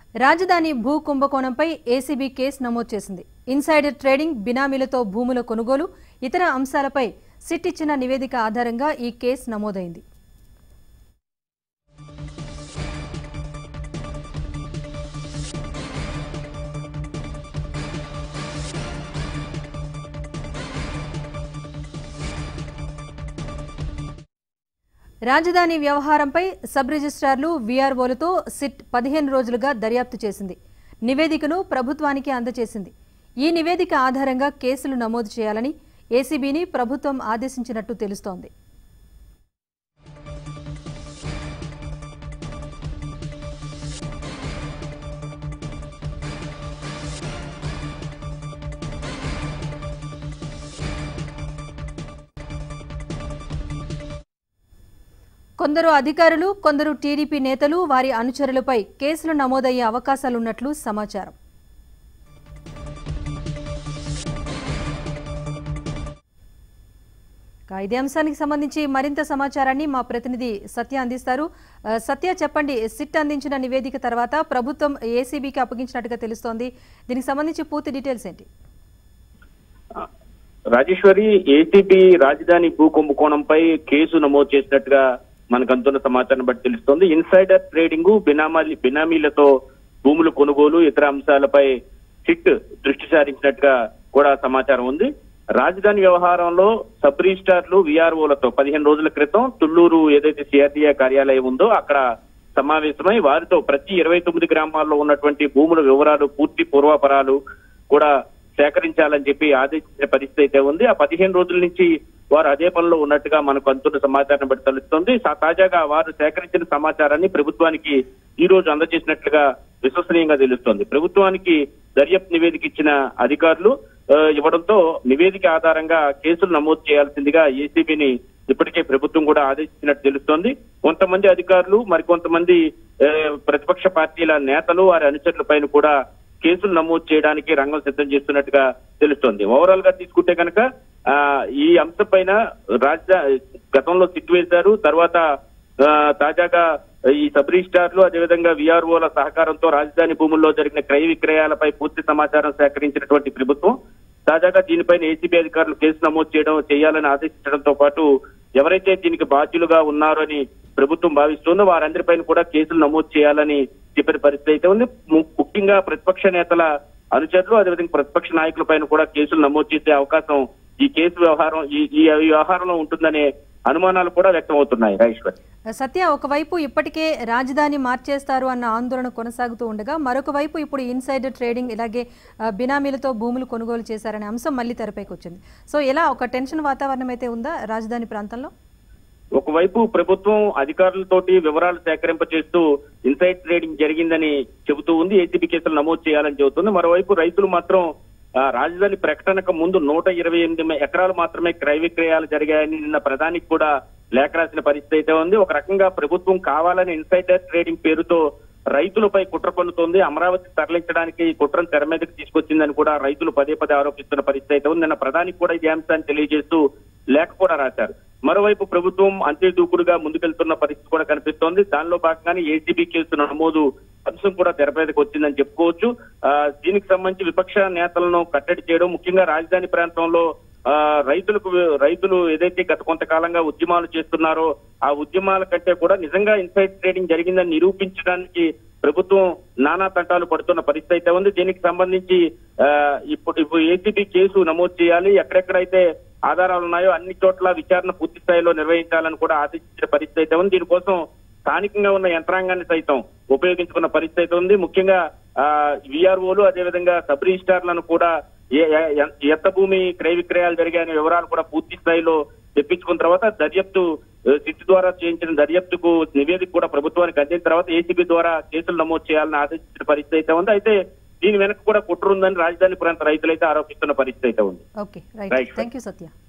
రాజధాని భూ కుంభకోణంపై ACB case నమోదు చేసింది ఇన్సైడర్ ట్రేడింగ్ బినామీలతో భూముల కొనుగోలు ఇతర అంశాలపై సిట్ ఇచ్చిన నివేదిక ఆధారంగా ఈ కేసు నమోదైంది రాజధాని వ్యవహారంపై సబ్ రిజిస్ట్రార్లు వీఆర్ఓలతో సిట్ పదిహేను రోజులుగా దర్యాప్తు చేసింది నివేదికను ప్రభుత్వానికి అందజేసింది ఈ నివేదిక ఆధారంగా కేసులు నమోదు చేయాలని ఏసీబీని ప్రభుత్వం ఆదేశించినట్టు తెలుస్తోంది కొందరు అధికారులు కొందరు టీడీపీ నేతలు వారి అనుచరులపై కేసులు నమోదయ్యే అవకాశాలున్నట్లు సమాచారం ఇక ఇదే అంశానికి సంబంధించి మరింత సమాచారాన్ని మా ప్రతినిధి సత్య అందిస్తారు ఆ, సత్య చెప్పండి సిట్ అందించిన నివేదిక తర్వాత ప్రభుత్వం ఏసీబీకి అప్పగించినట్టుగా తెలుస్తోంది దీనికి సంబంధించి పూర్తి డీటెయిల్స్ ఏంటి రాజేశ్వరి ఏసీబీ రాజధాని భూ కుంభకోణంపై కేసు నమోదు చేసినట్టుగా మనకు అందుతున్న సమాచారం బట్టి తెలుస్తోంది ఇన్సైడర్ ట్రేడింగ్ బినామాలి బినామీలతో భూముల కొనుగోలు ఇతర అంశాలపై సిట్ దృష్టి సారించినట్టుగా కూడా సమాచారం ఉంది రాజధాని వ్యవహారంలో సబ్ రిజిస్టార్లు విఆర్ఓలతో పదిహేను రోజుల క్రితం తుళ్లూరు ఏదైతే సిఆర్డీఏ కార్యాలయం ఉందో అక్కడ సమావేశమై వారితో ప్రతి ఇరవై తొమ్మిది గ్రామాల్లో ఉన్నటువంటి భూముల వివరాలు పూర్తి పూర్వాపరాలు కూడా సేకరించాలని చెప్పి ఆదేశించిన పరిస్థితి అయితే ఉంది ఆ పదిహేను రోజుల నుంచి వారు అదే పనిలో ఉన్నట్టుగా మనకు అందుతున్న సమాచారం బట్టి తెలుస్తోంది సా- తాజాగా వారు సేకరించిన సమాచారాన్ని ప్రభుత్వానికి ఈ రోజు అందజేసినట్లుగా విశ్వసనీయంగా తెలుస్తోంది ప్రభుత్వానికి దర్యాప్తు నివేదిక ఇచ్చిన అధికారులు ఆ, ఇవ్వడంతో నివేదిక ఆధారంగా కేసులు నమోదు చేయాల్సిందిగా ఏసీబీని ఇప్పటికే ప్రభుత్వం కూడా ఆదేశించినట్టు తెలుస్తోంది కొంతమంది అధికారులు మరికొంతమంది ఆ, ప్రతిపక్ష పార్టీల నేతలు వారి అనుచరుల పైన కూడా కేసులు నమోదు చేయడానికి రంగం సిద్ధం చేస్తున్నట్టుగా తెలుస్తోంది ఓవరాల్ గా తీసుకుంటే కనుక ఆ, ఈ అంశం పైన రాజధా గతంలో సిట్ వేశారు తర్వాత ఆ, తాజాగా ఈ సబ్ రిజిస్టార్లు అదేవిధంగా విఆర్ఓల సహకారంతో రాజధాని భూముల్లో జరిగిన క్రయ విక్రయాలపై పూర్తి సమాచారం సేకరించినటువంటి ప్రభుత్వం తాజాగా దీనిపైన ఏసీబీ అధికారులు కేసు నమోదు చేయడం చేయాలని ఆదేశించడంతో పాటు ఎవరైతే దీనికి బాధ్యులుగా ఉన్నారో అని ప్రభుత్వం భావిస్తుందో వారందరిపైన కూడా కేసులు నమోదు చేయాలని చెప్పిన పరిస్థితి అయితే ఉంది ము- ముఖ్యంగా ప్రతిపక్ష నేతల అనుచరులు అదేవిధంగా ప్రతిపక్ష నాయకుల పైన కూడా కేసులు నమోదు చేసే అవకాశం ఈ కేసు వ్యవహారం ఈ ఈ వ్యవహారంలో ఉంటుందనే అనుమానాలు కూడా వ్యక్తం అవుతున్నాయి రాజేశ్వర్ సత్య ఒకవైపు ఇప్పటికే రాజధాని మార్చేస్తారు అన్న ఆందోళన కొనసాగుతూ ఉండగా మరొక వైపు ఇప్పుడు ఇన్సైడర్ ట్రేడింగ్ ఇలాగే ఆ, బినామీలతో భూములు కొనుగోలు చేశారనే అంశం మళ్ళీ తెరపైకి వచ్చింది సో ఎలా ఒక టెన్షన్ వాతావరణం అయితే ఉందా రాజధాని ప్రాంతంలో ఒకవైపు ప్రభుత్వం అధికారులతోటి వివరాలు సేకరింప చేస్తూ ఇన్సైడ్ ట్రేడింగ్ జరిగిందని చెబుతూ ఉంది ఏసీబీ కేసులు నమోదు చేయాలని చెబుతుంది మరోవైపు రైతులు మాత్రం ఆ, రాజధాని ప్రకటనకు ముందు నూట ఇరవై ఎనిమిది మే- ఎకరాలు మాత్రమే క్రయ విక్రయాలు జరిగాయని నిన్న ప్రధానికి కూడా లేఖ రాసిన పరిస్థితి అయితే ఉంది ఒక రకంగా ప్రభుత్వం కావాలని ఇన్సైడర్ ట్రేడింగ్ పేరుతో రైతులపై కుట్ర పన్నుతోంది అమరావతి తరలించడానికి ఈ కుట్రను తెర మీదకి తీసుకొచ్చిందని కూడా రైతులు పదే పదే ఆరోపిస్తున్న పరిస్థితి అయితే ఉంది నిన్న ప్రధానికి కూడా ఈ అంశాన్ని తెలియజేస్తూ లేఖ కూడా రాశారు మరోవైపు ప్రభుత్వం అంతే దూకుడుగా ముందుకెళ్తున్న పరిస్థితి కూడా కనిపిస్తోంది దానిలో భాగంగానే ఏసీబీ కేసు నమోదు అంశం కూడా తెర మీదకి వచ్చిందని చెప్పుకోవచ్చు ఆ, దీనికి సంబంధించి విపక్ష నేతలను కట్టడి చేయడం ముఖ్యంగా రాజధాని ప్రాంతంలో ఆ, రైతులకు రైతులు ఏదైతే గత కొంతకాలంగా ఉద్యమాలు చేస్తున్నారో ఆ ఉద్యమాల కంటే కూడా నిజంగా ఇన్సైడ్ ట్రేడింగ్ జరిగిందని నిరూపించడానికి ప్రభుత్వం నానా తంటాలు పడుతున్న పరిస్థితి అయితే ఉంది దీనికి సంబంధించి ఆ, ఇప్పుడు ఇప్పుడు ఏసీబీ కేసు నమోదు చేయాలి ఎక్కడెక్కడైతే ఆధారాలు ఉన్నాయో అన్ని చోట్ల విచారణ పూర్తి స్థాయిలో నిర్వహించాలని కూడా ఆదేశించిన పరిస్థితి అయితే ఉంది దీనికోసం స్థానికంగా ఉన్న యంత్రాంగాన్ని సైతం ఉపయోగించుకున్న పరిస్థితి అయితే ఉంది ముఖ్యంగా విఆర్ఓలు అదేవిధంగా సబ్ రిజిస్టార్లను కూడా ఏ- ఏ- ఎ- ఎంత భూమి క్రయ విక్రయాలు జరిగాయనే వివరాలు కూడా పూర్తి స్థాయిలో తెప్పించుకున్న తర్వాత దర్యాప్తు ఆ, సిట్ ద్వారా చేయించిన దర్యాప్తుకు నివేదిక కూడా ప్రభుత్వానికి అందిన తర్వాత ఏసీబీ ద్వారా కేసులు నమోదు చేయాలని ఆదేశించిన పరిస్థితి అయితే ఉంది అయితే దీని వెనక కూడా కుట్ర ఉందని రాజధాని ప్రాంత రైతులైతే ఆరోపిస్తున్న పరిస్థితి అయితే ఉంది okay right Right. Thank you Satya